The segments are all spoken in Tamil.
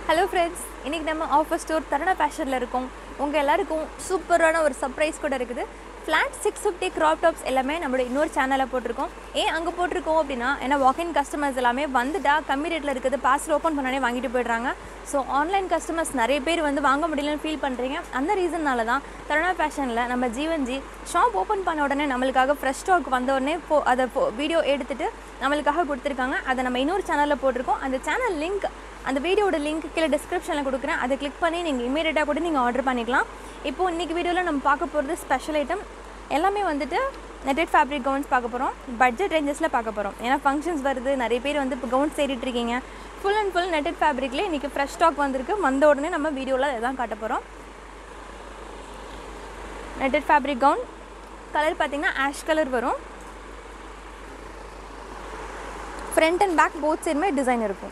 ஹலோ ஃப்ரெண்ட்ஸ் இன்றைக்கி நம்ம ஆஃபர் ஸ்டோர் தருணா ஃபேஷனில் இருக்கோம் உங்கள் எல்லாருக்கும் சூப்பரான ஒரு சர்ப்ரைஸ் கூட இருக்குது flat six fifty crop tops எல்லாமே நம்மளோட இன்னொரு சேனலில் போட்டிருக்கோம் ஏன் அங்கே போட்டிருக்கோம் அப்படின்னா ஏன்னா வாக்கின் கஸ்டமர்ஸ் எல்லாமே வந்துட்டா கம்மி ரேட்டில் இருக்குது பார்சல் ஓப்பன் பண்ணோடனே வாங்கிட்டு போயிடுறாங்க ஸோ ஆன்லைன் கஸ்டமர்ஸ் நிறைய பேர் வந்து வாங்க முடியலன்னு ஃபீல் பண்ணுறீங்க அந்த ரீசன்னால தான் தருணா ஃபேஷனில் நம்ம ஜீவன்ஜி ஷாப் ஓப்பன் பண்ண உடனே நம்மளுக்காக ஃப்ரெஷ் ஸ்டாக் வந்த உடனே போ அதை வீடியோ எடுத்துட்டு நம்மளுக்காக கொடுத்துருக்காங்க அதை நம்ம இன்னொரு சேனலில் போட்டிருக்கோம் அந்த சேனல் லிங்க் அந்த வீடியோட லிங்க் கீழே டிஸ்கிரிப்ஷனில் கொடுக்குறேன் அதை கிளிக் பண்ணி நீங்கள் இமீடியட்டாக கூட நீங்கள் ஆர்டர் பண்ணிக்கலாம் இப்போது இன்றைக்கி வீடியோவில் நம்ம பார்க்க போகிறது ஸ்பெஷல் ஐட்டம் எல்லாமே வந்துட்டு நெட்டட் ஃபேப்ரிக் கவுன்ஸ் பார்க்க போகிறோம் பட்ஜெட் ரேஞ்சஸில் பார்க்க போகிறோம் ஏன்னா ஃபங்க்ஷன்ஸ் வருது நிறைய பேர் வந்து இப்போ கவுன்ஸ் தேடிட்டு இருக்கீங்க ஃபுல் அண்ட் ஃபுல் நெட்டட் ஃபேப்ரிக்லேயே இன்றைக்கி ஃப்ரெஷ் ஸ்டாக் வந்திருக்கு வந்த உடனே நம்ம வீடியோவில் இதான் காட்ட போகிறோம் நெட்டட் ஃபேப்ரிக் கவுன் கலர் பார்த்தீங்கன்னா ஆஷ் கலர் வரும் ஃப்ரண்ட் அண்ட் பேக் போத் சைடுமே டிசைன் இருக்கும்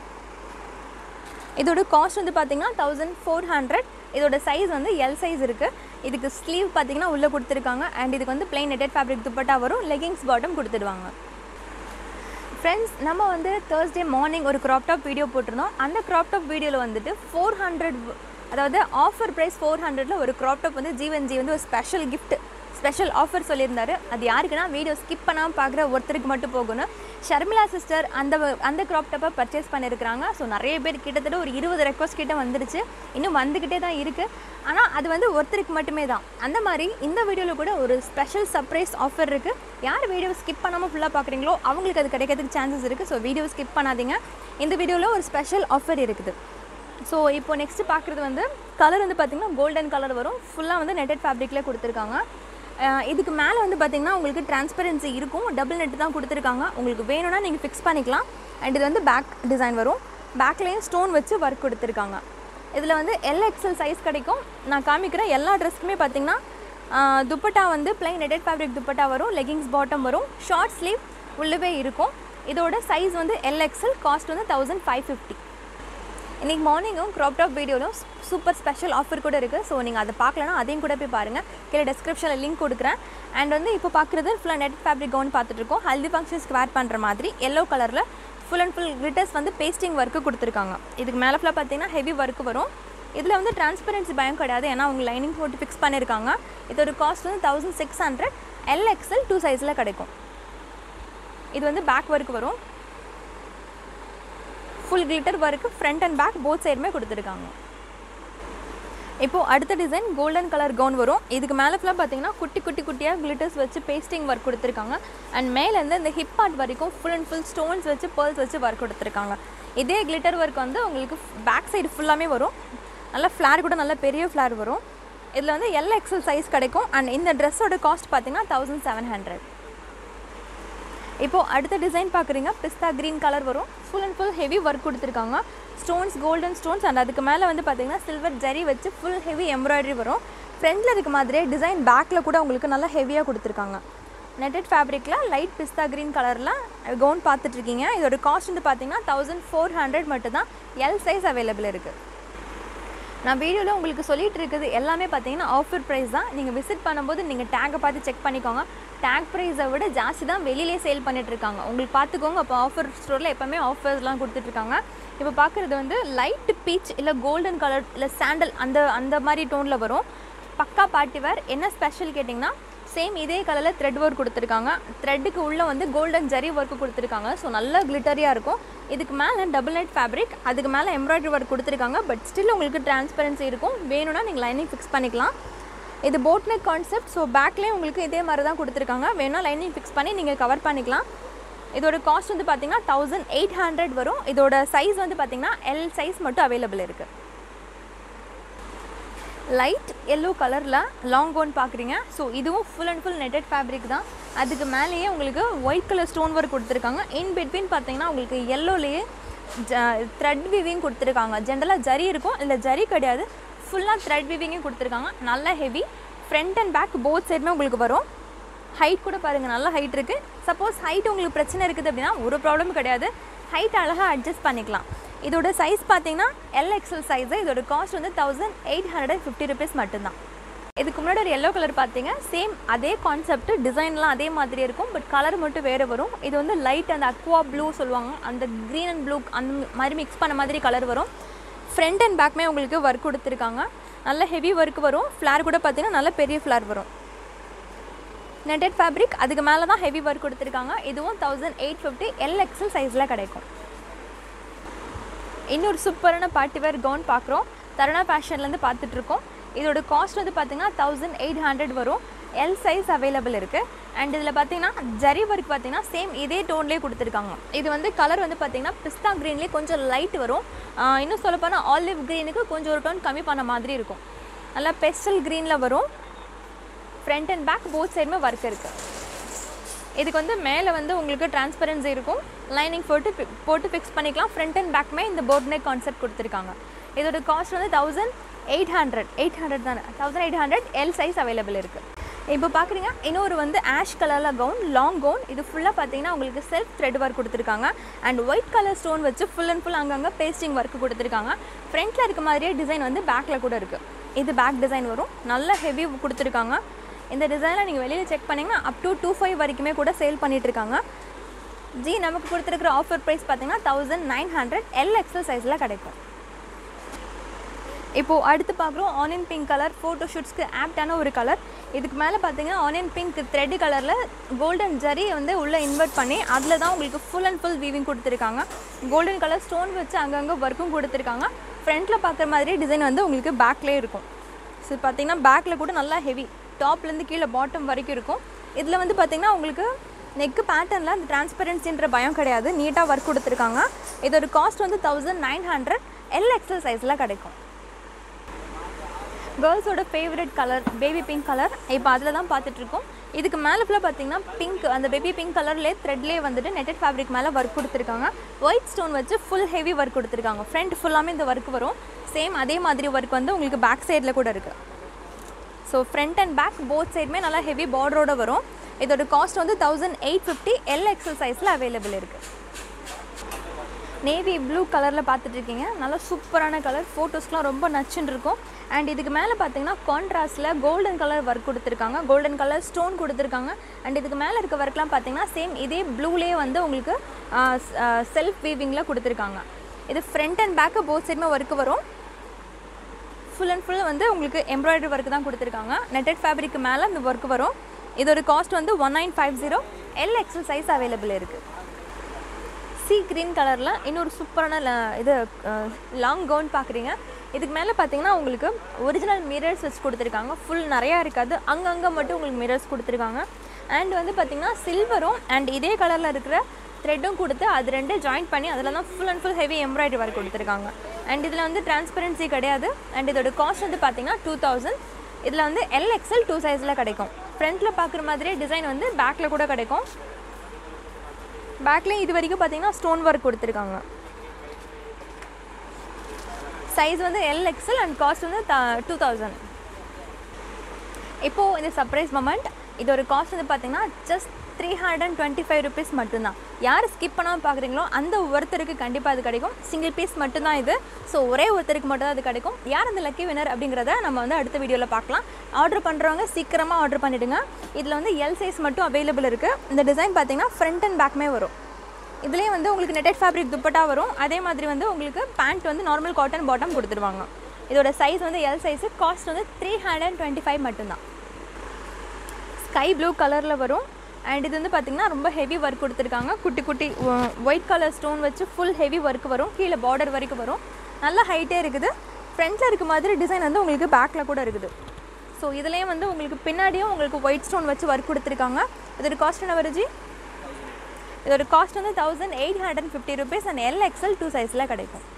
இதோட காஸ்ட் வந்து பார்த்தீங்கன்னா தௌசண்ட் ஃபோர் ஹண்ட்ரட் இதோட சைஸ் வந்து எல் சைஸ் இருக்குது இதுக்கு ஸ்லீவ் பார்த்தீங்கன்னா உள்ளே கொடுத்துருக்காங்க அண்ட் இதுக்கு வந்து plain நெட்டட் ஃபேப்ரிக் துப்பட்டா வரும் லெகிங்ஸ் பாட்டம் கொடுத்துடுவாங்க ஃப்ரெண்ட்ஸ் நம்ம வந்து தேர்ஸ்டே மார்னிங் ஒரு க்ராப் டாப் வீடியோ போட்டிருந்தோம் அந்த க்ராப் டாப் வீடியோவில் வந்துட்டு ஃபோர் ஹண்ட்ரட் அதாவது ஆஃபர் ப்ரைஸ் ஃபோர் ஹண்ட்ரடில் ஒரு க்ராப் டாப் வந்து ஜீவன் ஜி வந்து ஒரு ஸ்பெஷல் gift ஸ்பெஷல் ஆஃபர் சொல்லியிருந்தாரு அது யாருக்குன்னா வீடியோ ஸ்கிப் பண்ணாமல் பார்க்குற ஒருத்தருக்கு மட்டும் போகணும் ஷர்மிளா சிஸ்டர் அந்த வ- அந்த க்ராப் டாப்பை பர்ச்சேஸ் பண்ணியிருக்கிறாங்க ஸோ நிறைய பேர் கிட்டத்தட்ட ஒரு இருபது ரெக்வஸ்ட் கிட்ட வந்துருச்சு இன்னும் வந்துக்கிட்டே தான் இருக்குது ஆனால் அது வந்து ஒருத்தருக்கு மட்டுமே தான் அந்த மாதிரி இந்த வீடியோவில் கூட ஒரு ஸ்பெஷல் சர்ப்ரைஸ் ஆஃபர் இருக்குது யார் வீடியோ ஸ்கிப் பண்ணாமல் ஃபுல்லாக பார்க்குறீங்களோ அவங்களுக்கு அது கிடைக்கிறதுக்கு சான்சஸ் இருக்குது ஸோ வீடியோ ஸ்கிப் பண்ணாதீங்க இந்த வீடியோவில் ஒரு ஸ்பெஷல் ஆஃபர் இருக்குது ஸோ இப்போ நெக்ஸ்ட் பார்க்குறது வந்து கலர் வந்து பார்த்திங்கன்னா கோல்டன் கலர் வரும் ஃபுல்லாக வந்து நெட்டட் ஃபேப்ரிக்கில் கொடுத்துருக்காங்க அஹ் இதுக்கு மேலே வந்து பார்த்திங்கன்னா உங்களுக்கு டிரான்ஸ்பரன்சி இருக்கும் டபுள் நெட் தான் கொடுத்துருக்காங்க உங்களுக்கு வேணும்னா நீங்கள் ஃபிக்ஸ் பண்ணிக்கலாம் அண்ட் இது வந்து பேக் டிசைன் வரும் பேக்லேயும் ஸ்டோன் வச்சு ஒர்க் கொடுத்துருக்காங்க இதில் வந்து எல்எக்ஸல் சைஸ் கிடைக்கும் நான் காமிக்கிறேன் எல்லா ட்ரெஸ்க்குமே பார்த்திங்கன்னா அஹ் துப்பட்டா வந்து plain நெட்டட் ஃபேப்ரிக் துப்பட்டா வரும் லெகிங்ஸ் பாட்டம் வரும் ஷார்ட் ஸ்லீவ் உள்ளவே இருக்கும் இதோட சைஸ் வந்து எல்எக்ஸல் காஸ்ட் வந்து தௌசண்ட் ஃபைவ் ஃபிஃப்டி இன்றைக்கி மார்னிங்கும் க்ராப் டாப் வீடியோலும் சூப்பர் ஸ்பெஷல் ஆஃபர் கூட இருக்குது ஸோ நீங்கள் அதை பார்க்கலனா அதையும் கூட போய் பாருங்கள் கீழே டிஸ்கிரிப்ஷனில் லிங்க் கொடுக்குறேன் அண்ட் வந்து இப்போ பார்க்குறது ஃபுல்லாக நெட் ஃபேப்ரிக் கவுன் பார்த்துட்ருக்கோம் ஹல்தி ஃபங்க்ஷன்ஸ்க்கு வேர் பண்ணுற மாதிரி எல்லோ கலரில் ஃபுல் அண்ட் ஃபுல் கிளிட்டர்ஸ் வந்து பேஸ்டிங் ஒர்க்கு கொடுத்துருக்காங்க இதுக்கு மேலே ஃபுல்லாக பார்த்தீங்கன்னா ஹெவி ஒர்க் வரும் இதில் வந்து டிரான்ஸ்பரன்சி பயம் கிடையாது ஏன்னா அவங்க லைனிங் போட்டு ஃபிக்ஸ் பண்ணியிருக்காங்க இதோட காஸ்ட் வந்து thousand six hundred L XL two சைஸில் கிடைக்கும் இது வந்து பேக் ஒர்க் வரும் full glitter work front and back both சைடுமே கொடுத்துருக்காங்க இப்போது அடுத்த டிசைன் கோல்டன் கலர் கவுன் வரும் இதுக்கு மேலே ஃபுல்லாக பார்த்தீங்கன்னா குட்டி குட்டி குட்டியாக கிளிட்டர்ஸ் வச்சு பேஸ்டிங் ஒர்க் கொடுத்துருக்காங்க அண்ட் மேலேருந்து இந்த ஹிப் பார்ட் வரைக்கும் ஃபுல் அண்ட் ஃபுல் ஸ்டோன்ஸ் வச்சு பேர்ல்ஸ் வச்சு ஒர்க் கொடுத்துருக்காங்க இதே கிளிட்டர் ஒர்க் வந்து உங்களுக்கு பேக் சைடு ஃபுல்லாமே வரும் நல்லா ஃப்ளார் கூட நல்ல பெரிய ஃப்ளார் வரும் இதில் வந்து எல் எக்ஸல் சைஸ் கிடைக்கும் அண்ட் இந்த ட்ரெஸ்ஸோட காஸ்ட் பார்த்தீங்கன்னா தௌசண்ட் செவன் ஹண்ட்ரட் இப்போது அடுத்த டிசைன் பார்க்குறீங்க பிஸ்தா க்ரீன் கலர் வரும் full and full heavy work கொடுத்துருக்காங்க ஸ்டோன்ஸ் கோல்டன் ஸ்டோன்ஸ் அண்ட் அதுக்கு மேலே வந்து பார்த்தீங்கன்னா சில்வர் ஜரி வச்சு ஃபுல் ஹெவி எம்ப்ராய்டரி வரும் ஃப்ரண்ட்டில் இருக்க மாதிரியே டிசைன் பேக்கில் கூட உங்களுக்கு நல்லா ஹெவியாக கொடுத்துருக்காங்க நெட்டட் ஃபேப்ரிக்கில் லைட் பிஸ்தா க்ரீன் கலரில் கவுன் பார்த்துட்ருக்கீங்க இதோட காஸ்ட் வந்து பார்த்தீங்கன்னா தௌசண்ட் ஃபோர் ஹண்ட்ரட் மட்டும் தான் எல் சைஸ் அவைலபிள் இருக்குது நான் வீடியோவில் உங்களுக்கு சொல்லிட்டு இருக்குது எல்லாமே பார்த்தீங்கன்னா ஆஃபர் ப்ரைஸ் தான் நீங்கள் விசிட் பண்ணும்போது நீங்கள் டேக்கை பார்த்து செக் பண்ணிக்கோங்க டேக் ப்ரைஸை விட ஜாஸ்தி தான் வெளியிலே சேல் பண்ணிட்டு இருக்காங்க உங்களுக்கு பார்த்துக்கோங்க அப்போ ஆஃபர் ஸ்டோரில் எப்போவுமே ஆஃபர்ஸ்லாம் கொடுத்துட்ருக்காங்க இப்போ பார்க்குறது வந்து லைட் பீச் இல்லை கோல்டன் கலர் இல்லை சாண்டல் அந்த அந்த மாதிரி டோனில் வரும் பக்கா பார்ட்டி வேர் என்ன ஸ்பெஷல் கேட்டிங்கன்னா சேம் இதே கலரில் த்ரெட் ஒர்க் கொடுத்துருக்காங்க த்ரெட்டுக்கு உள்ளே வந்து கோல்டன் ஜரி ஒர்க் கொடுத்துருக்காங்க ஸோ நல்ல கிளிட்டரியாக இருக்கும் இதுக்கு மேலே டபுள் நெட் ஃபேப்ரிக் அதுக்கு மேலே எம்ப்ராய்டரி ஒர்க் கொடுத்துருக்காங்க பட் ஸ்டில் உங்களுக்கு டிரான்ஸ்பரன்சி இருக்கும் வேணும்னா நீங்கள் லைனிங் ஃபிக்ஸ் பண்ணிக்கலாம் இது போட் நெக் கான்செப்ட் ஸோ பேக்லேயும் உங்களுக்கு இதே மாதிரி தான் கொடுத்துருக்காங்க வேணால் லைனிங் ஃபிக்ஸ் பண்ணி நீங்கள் கவர் பண்ணிக்கலாம் இதோட காஸ்ட் வந்து பார்த்தீங்கன்னா தௌசண்ட் எயிட் ஹண்ட்ரட் வரும் இதோட சைஸ் வந்து பார்த்தீங்கன்னா எல் சைஸ் மட்டும் அவைலபிள் இருக்குது லைட் எல்லோ கலரில் லாங் கவுன் பார்க்குறீங்க ஸோ இதுவும் full and full netted fabric தான் அதுக்கு மேலேயே உங்களுக்கு ஒயிட் கலர் ஸ்டோன் ஒர்க் கொடுத்துருக்காங்க இன் பிட்வீன் பார்த்தீங்கன்னா உங்களுக்கு எல்லோலேயே த்ரெட் வீவிங் கொடுத்துருக்காங்க ஜென்ரலாக ஜரி இருக்கும் இல்லை ஜரி கிடையாது ஃபுல்லாக த்ரெட் வீவிங்கும் கொடுத்துருக்காங்க நல்ல heavy front and back both சைடுமே உங்களுக்கு வரும் ஹைட் கூட பாருங்கள் நல்ல ஹைட் இருக்குது சப்போஸ் ஹைட் உங்களுக்கு பிரச்சனை இருக்குது அப்படின்னா ஒரு ப்ராப்ளம் கிடையாது ஹைட் அழகாக அட்ஜஸ்ட் பண்ணிக்கலாம் இதோட சைஸ் பார்த்தீங்கன்னா எல்எக்ஸல் சைஸு இதோட காஸ்ட் வந்து thousand eight hundred and fifty rupees மட்டும்தான் இதுக்கு முன்னாடி ஒரு எல்லோ கலர் பார்த்தீங்க சேம் அதே கான்செப்ட் டிசைன்லாம் அதே மாதிரி இருக்கும் பட் கலர் மட்டும் வேறு வரும் இது வந்து லைட் அந்த அக்வா ப்ளூ சொல்லுவாங்க அந்த க்ரீன் அண்ட் ப்ளூ அந்த மாதிரி மிக்ஸ் பண்ண மாதிரி கலர் வரும் ஃப்ரண்ட் அண்ட் பேக்குமே உங்களுக்கு ஒர்க் கொடுத்துருக்காங்க நல்ல ஹெவி ஒர்க் வரும் ஃப்ளார் கூட பார்த்தீங்கன்னா நல்ல பெரிய ஃப்ளார் வரும் நெட்டட் ஃபேப்ரிக் அதுக்கு மேலே தான் ஹெவி ஒர்க் கொடுத்துருக்காங்க இதுவும் தௌசண்ட் எயிட் ஃபிஃப்டி எல்எக்ஸல் சைஸில் கிடைக்கும் இன்னொரு சூப்பரான பார்ட்டி வேர் கவுன் பார்க்குறோம் தருணா ஃபேஷன்லேருந்து பார்த்துட்ருக்கோம் இதோட காஸ்ட் வந்து பார்த்தீங்கன்னா தௌசண்ட் எயிட் ஹண்ட்ரட் வரும் எல் சைஸ் அவைலபிள் இருக்குது அண்ட் இதில் பார்த்தீங்கன்னா ஜரி ஒர்க் பார்த்தீங்கன்னா சேம் இதே டோன்லேயே கொடுத்துருக்காங்க இது வந்து கலர் வந்து பார்த்தீங்கன்னா பிஸ்தா க்ரீன்லேயே கொஞ்சம் லைட் வரும் ஆஹ் இன்னும் சொல்லப்போனால் ஆலிவ் க்ரீனுக்கு கொஞ்சம் ஒரு டோன் கம்மி பண்ண மாதிரி இருக்கும் நல்லா பெஸ்டல் க்ரீனில் வரும் ஃப்ரண்ட் அண்ட் பேக் போத் சைடுமே ஒர்க் இருக்குது இதுக்கு வந்து மேலே வந்து உங்களுக்கு டிரான்ஸ்பரன்சி இருக்கும் லைனிங் போட்டு fi- போட்டு ஃபிக்ஸ் பண்ணிக்கலாம் ஃப்ரண்ட் அண்ட் பேக்குமே இந்த போர்ட் நெக் கான்செப்ட் கொடுத்துருக்காங்க இதோட காஸ்ட் வந்து thousand eight hundred eight hundred தானே thousand eight hundred L size available இருக்குது இப்போ பார்க்குறீங்க இன்னொரு வந்து ஆஷ் கலரில் கவுன் லாங் கவுன் இது ஃபுல்லாக பார்த்தீங்கன்னா உங்களுக்கு செல்ஃப் த்ரெட் ஒர்க் கொடுத்துருக்காங்க அண்ட் ஒயிட் கலர் ஸ்டோன் வச்சு ஃபுல் அண்ட் ஃபுல் அங்கங்கே பேஸ்டிங் ஒர்க் கொடுத்துருக்காங்க ஃப்ரண்ட்டில் இருக்க மாதிரியே டிசைன் வந்து பேக்கில் கூட இருக்குது இது பேக் டிசைன் வரும் நல்ல ஹெவி கொடுத்துருக்காங்க இந்த டிசைனில் நீங்கள் வெளியில் செக் பண்ணிங்கன்னா அப் டு டூ ஃபைவ் வரைக்குமே கூட சேல் பண்ணிட்டு இருக்காங்க ஜி நமக்கு கொடுத்துருக்குற ஆஃபர் ப்ரைஸ் பார்த்தீங்கன்னா thousand nine hundred L XL சைஸில் கிடைக்கும் இப்போது அடுத்து பார்க்குறோம் ஆனியன் பிங்க் கலர் ஃபோட்டோ ஷூட்ஸ்க்கு ஆப்டான ஒரு கலர் இதுக்கு மேலே பார்த்தீங்கன்னா ஆனியன் பிங்க் த்ரெட் கலரில் கோல்டன் ஜரி வந்து உள்ளே இன்வெர்ட் பண்ணி அதில் தான் உங்களுக்கு ஃபுல் அண்ட் ஃபுல் வீவிங் கொடுத்துருக்காங்க கோல்டன் கலர் ஸ்டோன் வச்சு அங்கங்கே ஒர்க்கும் கொடுத்துருக்காங்க ஃப்ரண்ட்டில் பார்க்குற மாதிரி டிசைன் வந்து உங்களுக்கு பேக்லேயே இருக்கும் ஸோ பார்த்தீங்கன்னா பேக்கில் கூட நல்லா ஹெவி டாப்லேருந்து கீழே பாட்டம் வரைக்கும் இருக்கும் இதில் வந்து பார்த்தீங்கன்னா உங்களுக்கு நெக்கு பேட்டர்னில் அந்த டிரான்ஸ்பரன்சின்ற பயம் கிடையாது நீட்டாக ஒர்க் கொடுத்துருக்காங்க இதோட காஸ்ட் வந்து thousand nine hundred L XL சைஸில் கிடைக்கும் கேர்ள்ஸோட favourite colour baby pink colour இப்போ அதில் தான் பார்த்துட்ருக்கோம் இதுக்கு மேலே ஃபுல்லாக பார்த்தீங்கன்னா பிங்க் அந்த பேபி பிங்க் கலர்லேயே த்ரெட்லேயே வந்துட்டு நெட்டட் ஃபேப்ரிக் மேலே ஒர்க் கொடுத்துருக்காங்க ஒயிட் ஸ்டோன் வச்சு ஃபுல் ஹெவி ஒர்க் கொடுத்துருக்காங்க ஃப்ரண்ட் ஃபுல்லாமே இந்த ஒர்க் வரும் சேம் அதே மாதிரி ஒர்க் வந்து உங்களுக்கு பேக் சைடில் கூட இருக்குது so front and back both சைடுமே நல்லா ஹெவி பார்டரோட வரும் இதோட காஸ்ட் வந்து thousand eight fifty L XL சைஸில் அவைலபிள் இருக்குது நேவி ப்ளூ கலரில் பார்த்துட்டு இருக்கீங்க நல்லா சூப்பரான கலர் ஃபோட்டோஸ்க்குலாம் ரொம்ப நச்சுன்னு இருக்கும் அண்ட் இதுக்கு மேலே பார்த்தீங்கன்னா கான்ட்ராஸ்டில் கோல்டன் கலர் ஒர்க் கொடுத்துருக்காங்க கோல்டன் கலர் ஸ்டோன் கொடுத்துருக்காங்க அண்ட் இதுக்கு மேலே இருக்க ஒர்க்லாம் பார்த்தீங்கன்னா சேம் இதே ப்ளூலேயே வந்து உங்களுக்கு செல்ஃப் வீவிங்கில் கொடுத்துருக்காங்க இது ஃப்ரண்ட் அண்ட் பேக்கு போத் சைடுமே ஒர்க்கு வரும் ஃபுல் அண்ட் ஃபுல் வந்து உங்களுக்கு எம்ப்ராய்டரி ஒர்க் தான் கொடுத்துருக்காங்க நெட்டட் ஃபேப்ரிக்கு மேலே இந்த ஒர்க் வரும் இதோட காஸ்ட் வந்து one nine five zero L XL size available இருக்குது சி க்ரீன் கலரில் இன்னொரு சூப்பரான ல- இது லாங் கவுன் பார்க்குறீங்க இதுக்கு மேலே பார்த்தீங்கன்னா உங்களுக்கு ஒரிஜினல் மிரர்ஸ் வச்சு கொடுத்துருக்காங்க ஃபுல் நிறையா இருக்காது அங்கங்கே மட்டும் உங்களுக்கு மிரர்ஸ் கொடுத்துருக்காங்க அண்ட் வந்து பார்த்தீங்கன்னா சில்வரும் அண்ட் இதே கலரில் இருக்கிற த்ரெட்டும் கொடுத்து அது ரெண்டு ஜாயின் பண்ணி அதில் தான் full and full heavy embroidery work கொடுத்துருக்காங்க அண்ட் இதில் வந்து டிரான்ஸ்பரன்சி கிடையாது அண்ட் இதோட காஸ்ட் வந்து பார்த்தீங்கன்னா டூ தௌசண்ட் இதில் வந்து எல் எக்ஸல் டூ சைஸில் கிடைக்கும் ஃப்ரண்ட்டில் பார்க்குற மாதிரியே டிசைன் வந்து பேக்கில் கூட கிடைக்கும் பேக்லேயும் இது வரைக்கும் பார்த்தீங்கன்னா ஸ்டோன் ஒர்க் கொடுத்துருக்காங்க சைஸ் வந்து எல் எக்ஸல் அண்ட் காஸ்ட் வந்து டூ தௌசண்ட் இப்போது இந்த சர்ப்ரைஸ் மொமெண்ட் இதோட காஸ்ட் வந்து பார்த்தீங்கன்னா just three hundred and twenty five rupees மட்டும்தான் யார் ஸ்கிப் பண்ணாமல் பார்க்குறீங்களோ அந்த ஒருத்தருக்கு கண்டிப்பாக அது கிடைக்கும் சிங்கிள் பீஸ் மட்டும்தான் இது ஸோ ஒரே ஒருத்தருக்கு மட்டும் தான் அது கிடைக்கும் யார் அந்த லக்கி வினர் அப்படிங்கிறத நம்ம வந்து அடுத்த வீடியோவில் பார்க்கலாம் ஆர்டர் பண்ணுறவங்க சீக்கிரமாக ஆர்டர் பண்ணிவிடுங்க இதில் வந்து எல் சைஸ் மட்டும் அவைலபிள் இருக்குது இந்த டிசைன் பார்த்தீங்கன்னா ஃப்ரண்ட் அண்ட் பேக்குமே வரும் இதுலேயே வந்து உங்களுக்கு நெட்டட் ஃபேப்ரிக் துப்பட்டா வரும் அதே மாதிரி வந்து உங்களுக்கு பேண்ட் வந்து நார்மல் காட்டன் பாட்டம் கொடுத்துருவாங்க இதோட சைஸ் வந்து எல் சைஸு காஸ்ட் வந்து three hundred and twenty five மட்டும்தான் ஸ்கை ப்ளூ கலரில் வரும் அண்ட் இது வந்து பார்த்திங்கன்னா ரொம்ப ஹெவி ஒர்க் கொடுத்துருக்காங்க குட்டி குட்டி ஒயிட் கலர் ஸ்டோன் வச்சு ஃபுல் ஹெவி ஒர்க் வரும் கீழே பார்டர் வரைக்கும் வரும் நல்ல ஹைட்டே இருக்குது ஃப்ரண்ட்டில் இருக்க மாதிரி டிசைன் வந்து உங்களுக்கு பேக்கில் கூட இருக்குது ஸோ இதுலேயும் வந்து உங்களுக்கு பின்னாடியும் உங்களுக்கு ஒயிட் ஸ்டோன் வச்சு ஒர்க் கொடுத்துருக்காங்க இதோட காஸ்ட் என்ன வருது இதோட காஸ்ட் வந்து thousand eight hundred and fifty rupees and L XL two சைஸில் கிடைக்கும்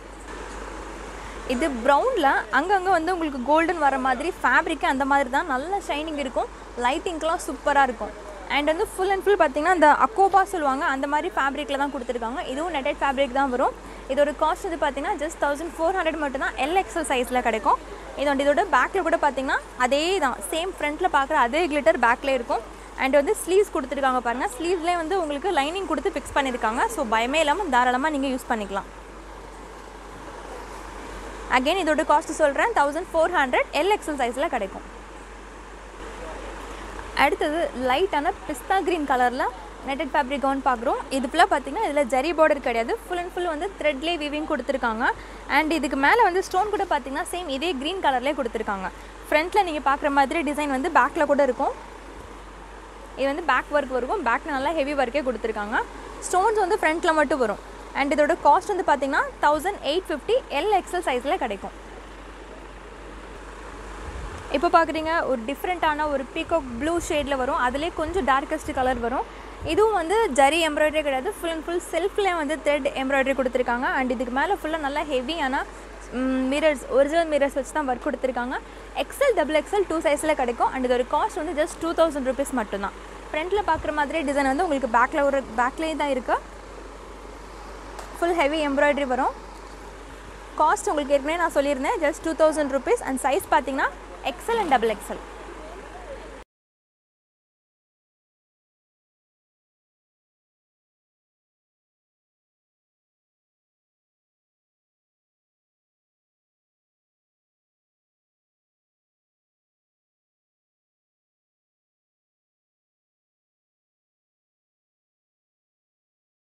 இது ப்ரௌனில் அங்கங்கே வந்து உங்களுக்கு கோல்டன் வர மாதிரி ஃபேப்ரிக்கு அந்த மாதிரி தான் நல்ல ஷைனிங் இருக்கும் லைட்டிங்க்கெலாம் சூப்பராக இருக்கும் அண்ட் வந்து ஃபுல் அண்ட் ஃபுல் பார்த்தீங்கன்னா அந்த அக்கோபா சொல்லுவாங்க அந்த மாதிரி ஃபேப்ரிக்கில் தான் கொடுத்துருக்காங்க இதுவும் நெட்டட் ஃபேப்ரிக் தான் வரும் இதோட காஸ்ட் வந்து பார்த்தீங்கன்னா ஜஸ்ட் தௌசண்ட் ஃபோர் ஹண்ட்ரட் மட்டும் தான் எல் எக்ஸல் சைஸில் கிடைக்கும் இதோட இதோட பேக்கில் கூட பார்த்தீங்கன்னா அதே தான் சேம் ஃப்ரண்ட்டில் பார்க்குற அதே கிளிட்டர் பேக்கில் இருக்கும் அண்ட் வந்து ஸ்லீவ்ஸ் கொடுத்துருக்காங்க பாருங்கள் ஸ்லீவ்ஸ்லேயே வந்து உங்களுக்கு லைனிங் கொடுத்து ஃபிக்ஸ் பண்ணியிருக்காங்க ஸோ பயமே இல்லாமல் தாராளமாக நீங்கள் யூஸ் பண்ணிக்கலாம் அகைன் இதோட காஸ்ட் சொல்கிறேன் thousand four hundred L XL சைஸில் கிடைக்கும் அடுத்தது லைட்டான பிஸ்தா க்ரீன் கலரில் நெட்டட் ஃபேப்ரிக் கவுன் பார்க்குறோம் இது ஃபுல்லாக பார்த்தீங்கன்னா இதில் ஜரி பார்டர் கிடையாது ஃபுல் அண்ட் ஃபுல் வந்து த்ரெட்லேயே வீவிங் கொடுத்துருக்காங்க அண்ட் இதுக்கு மேலே வந்து ஸ்டோன் கூட பார்த்தீங்கன்னா சேம் இதே க்ரீன் கலர்லேயே கொடுத்துருக்காங்க ஃப்ரண்ட்டில் நீங்கள் பார்க்குற மாதிரி டிசைன் வந்து பேக்கில் கூட இருக்கும் இது வந்து பேக் ஒர்க் இருக்கும் பேக்கில் நல்லா ஹெவி ஒர்க்கே கொடுத்துருக்காங்க ஸ்டோன்ஸ் வந்து ஃப்ரண்ட்டில் மட்டும் வரும் அண்ட் இதோட காஸ்ட் வந்து பார்த்தீங்கன்னா thousand eight fifty L XL சைஸில் கிடைக்கும் இப்போ பார்க்குறீங்க ஒரு டிஃப்ரெண்ட்டான ஒரு பீகாக் ப்ளூ ஷேடில் வரும் அதுலேயே கொஞ்சம் டார்க்கஸ்ட் கலர் வரும் இதுவும் வந்து ஜரி எம்ப்ராய்டரி கிடையாது ஃபுல் அண்ட் ஃபுல் செல்ஃப்லேயே வந்து த்ரெட் எம்ப்ராய்டரி கொடுத்துருக்காங்க அண்ட் இதுக்கு மேலே ஃபுல்லாக நல்லா ஹெவியான மிரர்ஸ் ஒரிஜினல் மிரர்ஸ் வச்சு தான் ஒர்க் கொடுத்துருக்காங்க எக்ஸல் டபுள் எக்ஸல் டூ சைஸில் கிடைக்கும் அண்ட் இதோட காஸ்ட் வந்து ஜஸ்ட் டூ தௌசண்ட் ருபீஸ் மட்டும்தான் ஃப்ரண்ட்டில் பார்க்குற மாதிரி டிசைன் வந்து உங்களுக்கு பேக்கில் ஒரு பேக்லேயே தான் இருக்குது ஃபுல் ஹெவி எம்ப்ராய்டரி வரும் காஸ்ட் உங்களுக்கு ஏற்கனவே நான் சொல்லியிருந்தேன் just two thousand rupees and size பார்த்தீங்கன்னா எக்ஸல் அண்ட் டபுள் எக்ஸல்